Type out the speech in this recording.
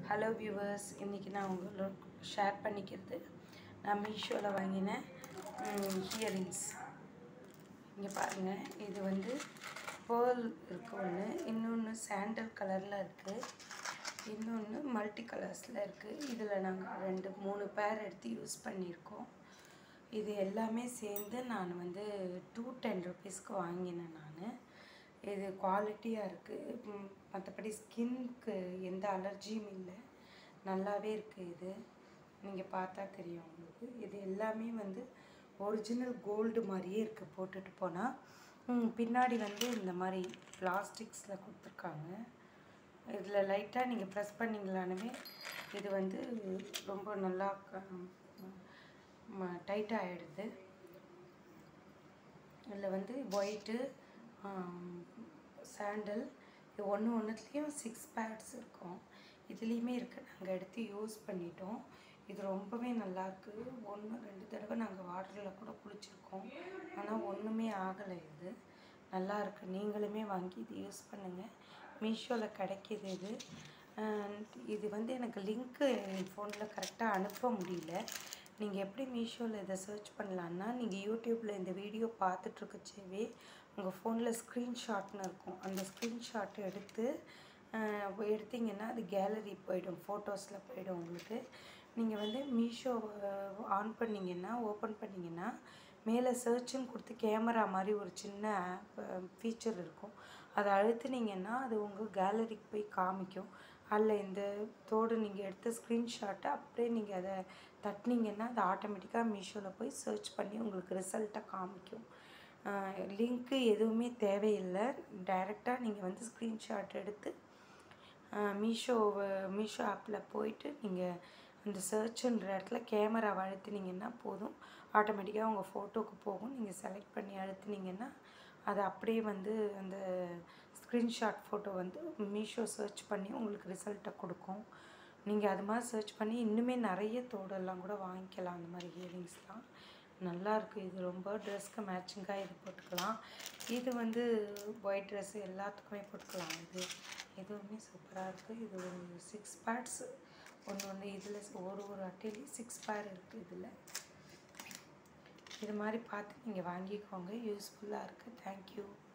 hello viewers இன்றைக்கி நான் உங்களோட ஷேர் பண்ணிக்கிறது நான் மீஷோவில் வாங்கின ஹியரிங்ஸ் இங்கே பாருங்கள் இது வந்து பேர்ல் இருக்கு ஒன்று இன்னொன்று சாண்டல் கலரில் இருக்குது இன்னொன்று மல்டி கலர்ஸில் இருக்குது இதில் நாங்கள் ரெண்டு மூணு பேர் எடுத்து யூஸ் பண்ணியிருக்கோம் இது எல்லாமே சேர்ந்து நான் வந்து டூ டென் ருபீஸ்க்கு வாங்கினேன் நான் இது குவாலிட்டியாக இருக்குது மற்றபடி ஸ்கின்க்கு எந்த அலர்ஜியும் இல்லை நல்லாவே இருக்குது இது நீங்கள் பார்த்தா தெரியும் உங்களுக்கு இது எல்லாமே வந்து ஒரிஜினல் கோல்டு மாதிரியே இருக்குது போட்டுட்டு போனால் பின்னாடி வந்து இந்த மாதிரி பிளாஸ்டிக்ஸில் கொடுத்துருக்காங்க இதில் லைட்டாக நீங்கள் ப்ரெஸ் பண்ணிங்களானுமே இது வந்து ரொம்ப நல்லா டைட்டாக ஆகிடுது இதில் வந்து ஒயிட்டு சாண்டல் இது ஒன்று ஒன்றுத்துலேயும் சிக்ஸ் பேட்ஸ் இருக்கும் இதுலேயுமே இருக்குது நாங்கள் எடுத்து யூஸ் பண்ணிட்டோம் இது ரொம்பவே நல்லாயிருக்கு ஒன்று ரெண்டு தடவை நாங்கள் வாட்டரில் கூட குளிச்சிருக்கோம் ஆனால் ஒன்றுமே ஆகலை இது நல்லா இருக்குது நீங்களுமே வாங்கி இது யூஸ் பண்ணுங்கள் மீஷோவில் கிடைக்கிது இது இது வந்து எனக்கு லிங்க்கு என் ஃபோனில் கரெக்டாக அனுப்ப முடியல நீங்கள் எப்படி மீஷோவில் இதை சர்ச் பண்ணலான்னா நீங்கள் யூடியூப்பில் இந்த வீடியோ பார்த்துட்ருக்கச்சேவே உங்கள் ஃபோனில் ஸ்க்ரீன்ஷாட்னு இருக்கும் அந்த ஸ்க்ரீன்ஷாட் எடுத்து எடுத்திங்கன்னா அது கேலரி போயிடும் ஃபோட்டோஸில் போயிடும் உங்களுக்கு நீங்கள் வந்து மீஷோ ஆன் பண்ணிங்கன்னா ஓப்பன் பண்ணிங்கன்னா மேலே சர்ச்சுன்னு கொடுத்து கேமரா மாதிரி ஒரு சின்ன ஆப் ஃபீச்சர் இருக்கும் அதை அழுத்துனீங்கன்னா அது உங்கள் கேலரிக்கு போய் காமிக்கும் அதில் இந்த தோடு நீங்கள் எடுத்த ஸ்க்ரீன்ஷாட்டை அப்படியே நீங்கள் அதை தட்டினீங்கன்னா அது ஆட்டோமேட்டிக்காக மீஷோவில் போய் சர்ச் பண்ணி உங்களுக்கு ரிசல்ட்டை காமிக்கும் லிங்க்கு எதுவுமே தேவையில்லை டைரெக்டாக நீங்கள் வந்து ஸ்க்ரீன்ஷாட் எடுத்து மீஷோ மீஷோ ஆப்பில் போயிட்டு நீங்கள் அந்த சர்ச்சுன்ற இடத்துல கேமரா அழுத்தினீங்கன்னா போதும் ஆட்டோமேட்டிக்காக உங்கள் ஃபோட்டோவுக்கு போகும் நீங்கள் செலக்ட் பண்ணி அழுத்தினீங்கன்னா அது அப்படியே வந்து அந்த ஸ்க்ரீன்ஷாட் ஃபோட்டோ வந்து மீஷோ சர்ச் பண்ணி உங்களுக்கு ரிசல்ட்டை கொடுக்கும் நீங்கள் அது மாதிரி சர்ச் பண்ணி இன்னுமே நிறைய தோடெல்லாம் கூட வாங்கிக்கலாம் அந்த மாதிரி இயரிங்ஸ்லாம் நல்லாயிருக்கு இது ரொம்ப ட்ரெஸ்க்கு மேட்சிங்காக இது போட்டுக்கலாம் இது வந்து ஒயிட் ட்ரெஸ் எல்லாத்துக்குமே போட்டுக்கலாம் இது இதுவுமே சூப்பராக இருக்குது இது ஒரு சிக்ஸ் பேட்ஸ் ஒன்று ஒன்று இதில் ஒரு ஒரு அட்டையிலையும் சிக்ஸ் பேர் இருக்குது இதில் இது மாதிரி பார்த்து நீங்கள் வாங்கிக்கோங்க யூஸ்ஃபுல்லாக இருக்குது தேங்க்யூ